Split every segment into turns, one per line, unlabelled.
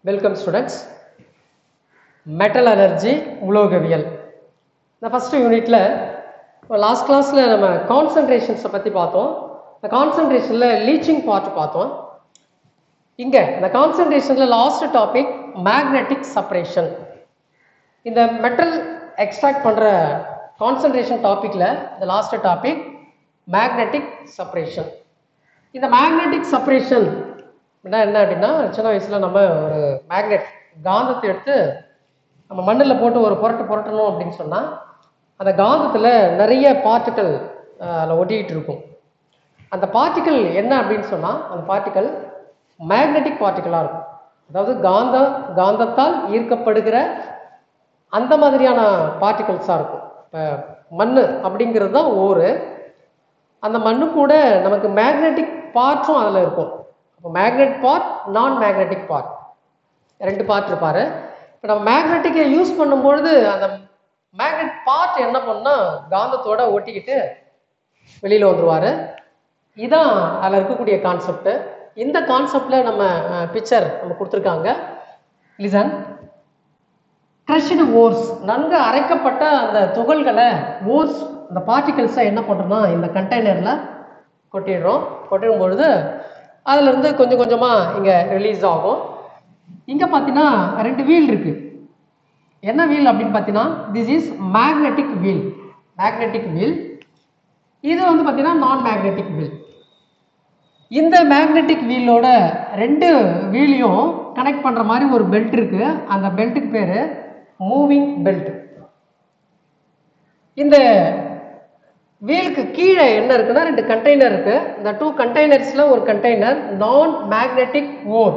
Welcome students metal energy உலோகவியல் இந்த first யூனிட்டில் லாஸ்ட் கிளாஸில் நம்ம கான்சன்ட்ரேஷன்ஸை பற்றி பார்த்தோம் இந்த கான்சன்ட்ரேஷனில் லீச்சிங் பார்ட் பார்த்தோம் இங்கே இந்த கான்சன்ட்ரேஷனில் லாஸ்ட் டாபிக் மேக்னெட்டிக் செப்பரேஷன் இந்த மெட்டல் எக்ஸ்ட்ராக்ட் பண்ணுற கான்சன்ட்ரேஷன் டாப்பிக்கில் இந்த லாஸ்ட் டாபிக் மேக்னெட்டிக் செப்பரேஷன் இந்த மேக்னெட்டிக் செப்பரேஷன் அப்படின்னா என்ன அப்படின்னா சின்ன வயசில் நம்ம ஒரு மேக்னெட் காந்தத்தை எடுத்து நம்ம மண்ணில் போட்டு ஒரு புரட்டு புரட்டணும் அப்படின்னு சொன்னால் அந்த காந்தத்தில் நிறைய பார்ட்டிக்கல் அதில் ஒட்டிக்கிட்டு இருக்கும் அந்த பார்ட்டிக்கல் என்ன அப்படின்னு சொன்னால் அந்த பார்ட்டிக்கல் மேக்னெட்டிக் பார்ட்டிக்கலாக இருக்கும் அதாவது காந்த காந்தத்தால் ஈர்க்கப்படுகிற அந்த மாதிரியான பார்ட்டிகல்ஸாக இருக்கும் இப்போ மண் அப்படிங்கிறது தான் ஓரு அந்த மண்ணு கூட நமக்கு மேக்னெட்டிக் பார்ட்டும் அதில் இருக்கும் அப்போ magnet part non magnetic part ரெண்டு பார்ட் இருப்பார் இப்போ நம்ம மேக்னெட்டிக்கை யூஸ் பண்ணும்பொழுது அந்த மேக்னெட் பார்ட் என்ன பண்ணால் காந்தத்தோட ஒட்டிக்கிட்டு வெளியில் வந்துடுவார் இதான் அதில் இருக்கக்கூடிய கான்செப்ட் இந்த கான்செப்டில் நம்ம பிக்சர் நம்ம கொடுத்துருக்காங்க லிசன் க்ரஷ்டு ஓர்ஸ் நன்கு அரைக்கப்பட்ட அந்த துகள்களை ஓர்ஸ் அந்த பார்ட்டிகல்ஸை என்ன பண்ணுறோம்னா இந்த கண்டெய்னரில் கொட்டிடுறோம் கொட்டிடும் பொழுது அதுலேருந்து கொஞ்சம் கொஞ்சமாக இங்கே ரிலீஸ் ஆகும் இங்கே பார்த்தீங்கன்னா ரெண்டு வீல் இருக்குது என்ன வீல் அப்படின்னு பார்த்தீங்கன்னா this is magnetic wheel magnetic wheel இது வந்து பார்த்தீங்கன்னா நான் மேக்னெட்டிக் வீல் இந்த மேக்னெட்டிக் வீலோட ரெண்டு வீலையும் கனெக்ட் பண்ணுற மாதிரி ஒரு பெல்ட் இருக்கு அந்த பெல்ட்டுக்கு பேர் மூவிங் பெல்ட் இந்த வீலுக்கு கீழே என்ன இருக்குன்னா ரெண்டு கண்டெய்னர் இருக்கு இந்த டூ கண்டெய்னர்ஸ்ல ஒரு கண்டெய்னர் நான் மேக்னெட்டிக் ஓர்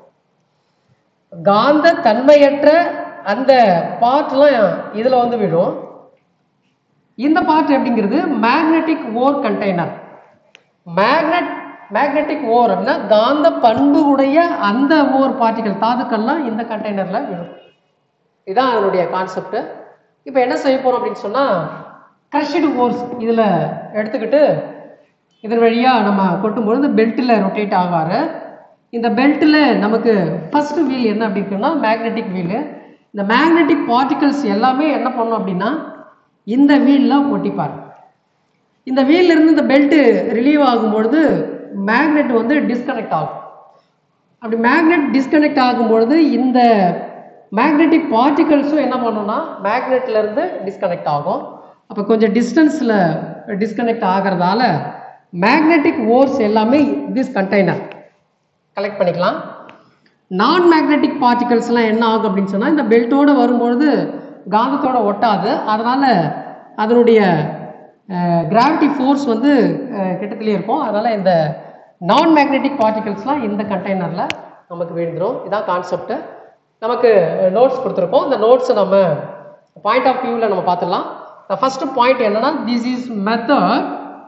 காந்த தன்மையற்ற அந்த பார்ட்லாம் இதுல வந்து விடும் இந்த பார்ட் எப்படிங்கிறது magnetic ore container magnet magnetic ore அப்படின்னா காந்த பண்பு உடைய அந்த ஓர் பார்ட்டிகல் தாதுக்கள்லாம் இந்த கண்டெய்னர்ல விடும் இதுதான் அதனுடைய கான்செப்ட் இப்போ என்ன செய்ய போறோம் அப்படின்னு சொன்னா கிரஷிடு ஓர்ஸ் இதில் எடுத்துக்கிட்டு இதன் வழியாக நம்ம கொட்டும் பொழுது பெல்ட்டில் ரொட்டேட் ஆவார் இந்த பெல்ட்டில் நமக்கு ஃபர்ஸ்ட் வீல் என்ன அப்படி இருக்குன்னா மேக்னெட்டிக் வீலு இந்த மேக்னெட்டிக் பார்ட்டிகல்ஸ் எல்லாமே என்ன பண்ணும் அப்படின்னா இந்த வீலில் ஒட்டிப்பார் இந்த வீல்ல இருந்து இந்த பெல்ட் ரிலீவ் ஆகும்பொழுது மேக்னெட் வந்து டிஸ்கனெக்ட் ஆகும் அப்படி மேக்னெட் டிஸ்கனெக்ட் ஆகும்பொழுது இந்த மேக்னெட்டிக் பார்ட்டிகல்ஸும் என்ன பண்ணும்னா மேக்னெட்ல இருந்து டிஸ்கனெக்ட் ஆகும் அப்போ கொஞ்சம் டிஸ்டன்ஸில் டிஸ்கனெக்ட் ஆகிறதால மேக்னெட்டிக் ஓர்ஸ் எல்லாமே திஸ் கண்டெய்னர் கலெக்ட் பண்ணிக்கலாம் நான் மேக்னெட்டிக் பார்ட்டிகல்ஸ்லாம் என்ன ஆகும் அப்படின்னு சொன்னால் இந்த பெல்ட்டோடு வரும்பொழுது காந்தத்தோட ஒட்டாது அதனால் அதனுடைய கிராவிட்டி ஃபோர்ஸ் வந்து கிட்டத்துலேயே இருக்கும் அதனால் இந்த நான் மேக்னெட்டிக் பார்ட்டிகல்ஸ்லாம் இந்த கண்டெய்னரில் நமக்கு விழுந்துடும் இதான் கான்செப்ட் நமக்கு நோட்ஸ் கொடுத்துருக்கோம் இந்த நோட்ஸை நம்ம பாயிண்ட் ஆஃப் வியூவில் நம்ம பார்த்துடலாம் ஃபர்ஸ்ட் பாயிண்ட் என்னன்னா this is method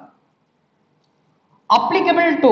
applicable to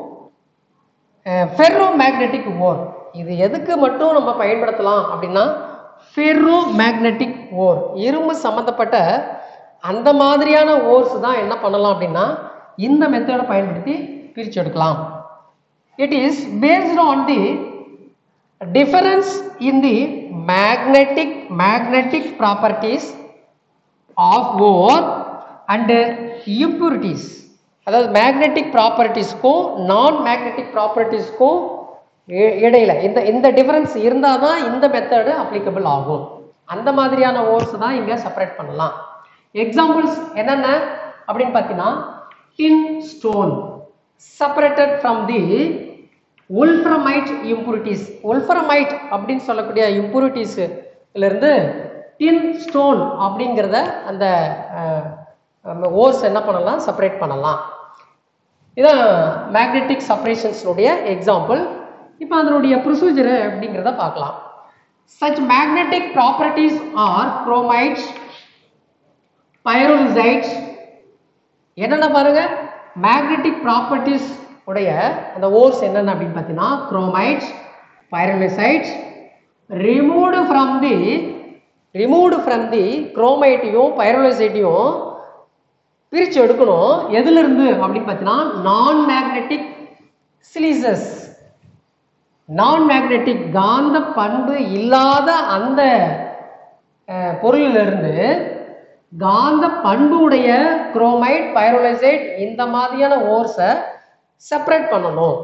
ferro magnetic ore இது எதுக்கு மட்டும் நம்ம பயன்படுத்தலாம் அப்படின்னா ஃபெர்ரோ மேக்னெட்டிக் ஓர் இரும்பு சம்மந்தப்பட்ட அந்த மாதிரியான ஓர்ஸ் தான் என்ன பண்ணலாம் அப்படின்னா இந்த மெத்தடை பயன்படுத்தி பிரித்து எடுக்கலாம் it is based on the difference in the magnetic magnetic properties of ore and impurities அதாவது மேக்னெட்டிக் ப்ராப்பர்ட்டிஸ்க்கும் நான் மேக்னெட்டிக் ப்ராப்பர்ட்டிஸ்க்கும் இடையில இந்த இந்த டிஃபரன்ஸ் இருந்தால் தான் இந்த மெத்தடு அப்ளிகபிள் ஆகும் அந்த மாதிரியான ஓர்ஸ் தான் இங்கே செப்பரேட் பண்ணலாம் எக்ஸாம்பிள்ஸ் என்னென்ன அப்படின்னு பார்த்தீங்கன்னா tin stone separated from the wolframite impurities wolframite அப்படின்னு சொல்லக்கூடிய இம்பூரிட்டிஸ்லேருந்து டின் ஸ்டோன் அப்படிங்கிறத அந்த ஓர்ஸ் என்ன பண்ணலாம் செப்பரேட் பண்ணலாம் இதான் மேக்னெட்டிக் செப்பரேஷன்ஸுடைய எக்ஸாம்பிள் இப்போ அதனுடைய ப்ரொசீஜர் அப்படிங்கிறத பார்க்கலாம் such magnetic properties are chromites pyrolusites என்னென்ன பாருங்க மேக்னெட்டிக் ப்ராப்பர்ட்டிஸ் உடைய அந்த ஓர்ஸ் என்னென்ன அப்படின்னு பார்த்தீங்கன்னா chromites pyrolusites removed from the removed from the குரோமைட்டையும் பைரோலிசைட்டையும் பிரித்து எடுக்கணும் எதுலேருந்து அப்படின்னு பார்த்தீங்கன்னா நான் மேக்னெட்டிக் சிலிசஸ் நான் மேக்னெட்டிக் காந்த பண்பு இல்லாத அந்த அஹ், பொருளிலிருந்து காந்த பண்பு உடைய குரோமைட் பைரோலைசேட் இந்த மாதிரியான ஓர்ஸை செப்பரேட் பண்ணணும்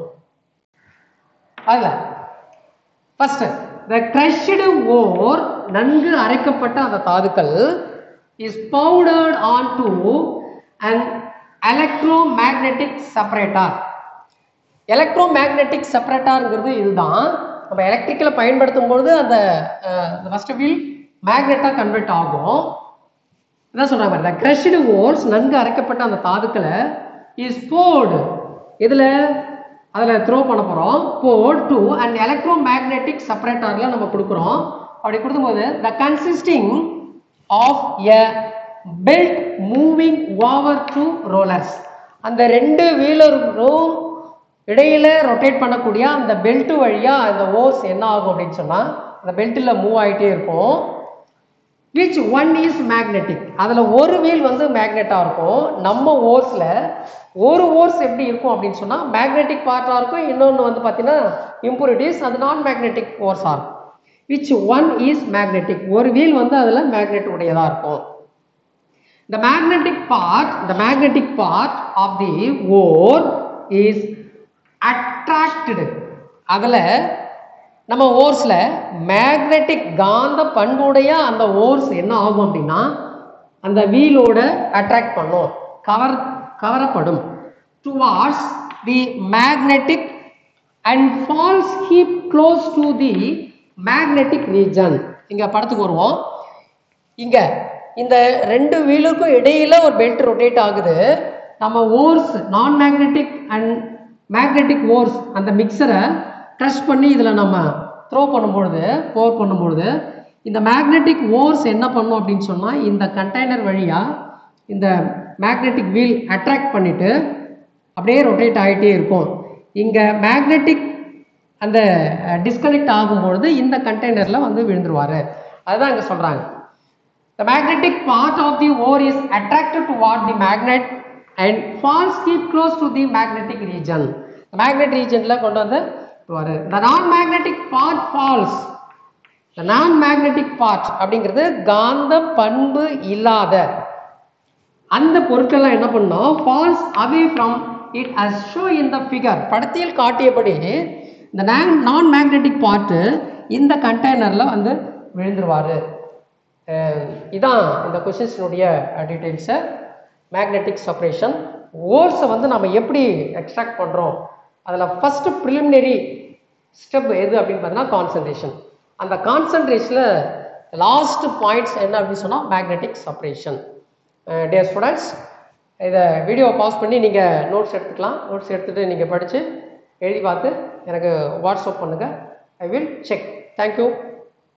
அதுல ஃபர்ஸ்ட் த கிரஷ்டு ஓர் நன்கு அரைக்கப்பட்ட அந்த தாதுக்கள் is powdered on to and electro magnetic separator electro magnetic செப்பரேட்டர்ங்கிறது இதுதான் நம்ம எலக்ட்ரிக்கலை பயன்படுத்தும் பொழுது அந்த ஃபர்ஸ்ட் வீல் மேக்னெட்டாக கன்வெர்ட் ஆகும் இதான் சொல்றாங்க பாருங்க கிரஷ்டு ஓர்ஸ் நன்கு அரைக்கப்பட்ட அந்த தாதுக்களை இஸ் போர்டு இதுல அதுல த்ரோ பண்ண போறோம் poured to and electro magnetic செப்பரேட்டர்ல நம்ம கொடுக்குறோம் அப்படி கொடுக்கும்போது the consisting of a belt moving over two rollers அந்த ரெண்டு வீலரும் இடையில ரொட்டேட் பண்ணக்கூடிய அந்த பெல்ட் வழியா அந்த ஓர்ஸ் என்ன ஆகும் அப்படின்னு சொன்னா அந்த பெல்ட்டில் மூவ் ஆயிட்டே இருக்கும் விச் ஒன் இஸ் மேக்னெட்டிக் அதில் ஒரு வீல் வந்து மேக்னெட்டாக இருக்கும் நம்ம ஓர்ஸில் ஒரு ஓர்ஸ் எப்படி இருக்கும் அப்படின்னு சொன்னால் மேக்னெட்டிக் பார்ட்டாக இருக்கும் இன்னொன்று வந்து பார்த்தீங்கன்னா இம்பூரிட்டிஸ் அது நான் மேக்னெட்டிக் ஓர்ஸாக இருக்கும் விச் ஒன் இஸ் மேக்னெட்டிக் ஒரு வீல் வந்து அதில் மேக்னெட் உடையதாக இருக்கும் the magnetic part the magnetic part of the ore is attracted அதுல நம்ம ஓர்ஸ்ல மேக்னெட்டிக் காந்த பண்புடைய அந்த ஓர்ஸ் என்ன ஆகும் அப்படின்னா அந்த வீலோட அட்ராக்ட் பண்ணும் கவர் கவரப்படும் towards the magnetic and falls heap close to the magnetic region இங்க படத்துக்கு வருவோம் இங்க இந்த ரெண்டு வீலுக்கும் இடையில ஒரு பெல்ட் ரொட்டேட் ஆகுது நம்ம ஓர்ஸ் நான் மேக்னெட்டிக் அண்ட் மேக்னெட்டிக் ஓர்ஸ் அந்த மிக்சரை க்ரஷ் பண்ணி இதில் நம்ம த்ரோ பண்ணும்பொழுது போர் பண்ணும்பொழுது இந்த மேக்னெட்டிக் ஓர்ஸ் என்ன பண்ணும் அப்படின்னு சொன்னால் இந்த கண்டெய்னர் வழியாக இந்த மேக்னெட்டிக் வீல் அட்ராக்ட் பண்ணிட்டு அப்படியே ரொட்டேட் ஆகிட்டே இருக்கும் இங்கே மேக்னெட்டிக் அந்த டிஸ்கனெக்ட் ஆகும்பொழுது இந்த கண்டெய்னரில் வந்து விழுந்துருவாரு அதுதான் இங்கே சொல்கிறாங்க The magnetic part of the ore is attracted toward the magnet and falls keep close to the magnetic region. The magnet regionல கொண்டு வந்து வரு The non-magnetic part falls. The non-magnetic part அப்படிங்கிறது காந்த பண்பு இல்லாத அந்த பொருட்கள்லாம் என்ன பண்ணோம் falls away from it as show in the figure படத்தில் காட்டியபடி இந்த நான் மேக்னெட்டிக் பார்ட்டு இந்த கண்டெய்னரில் வந்து விழுந்துருவாரு அஹ் இதான் இந்த கொஷின்ஸினுடைய டீட்டெயில்ஸை மேக்னெட்டிக் செப்பரேஷன் ஓர்ஸை வந்து நம்ம எப்படி எக்ஸ்ட்ராக்ட் பண்ணுறோம் அதில் ஃபஸ்ட்டு ப்ரிலிமினரி ஸ்டெப் எது அப்படின்னு பார்த்தீங்கன்னா கான்சன்ட்ரேஷன் அந்த கான்சன்ட்ரேஷனில் லாஸ்ட் பாயிண்ட்ஸ் என்ன அப்படின்னு சொன்னால் மேக்னெட்டிக் செப்பரேஷன் டே ஸ்டூடெண்ட்ஸ் இதை வீடியோ பாஸ் பண்ணி நீங்கள் நோட்ஸ் எடுத்துக்கலாம் நோட்ஸ் எடுத்துகிட்டு நீங்கள் படித்து எழுதி பார்த்து எனக்கு வாட்ஸ்அப் பண்ணுங்கள் ஐ வில் செக் தேங்க்யூ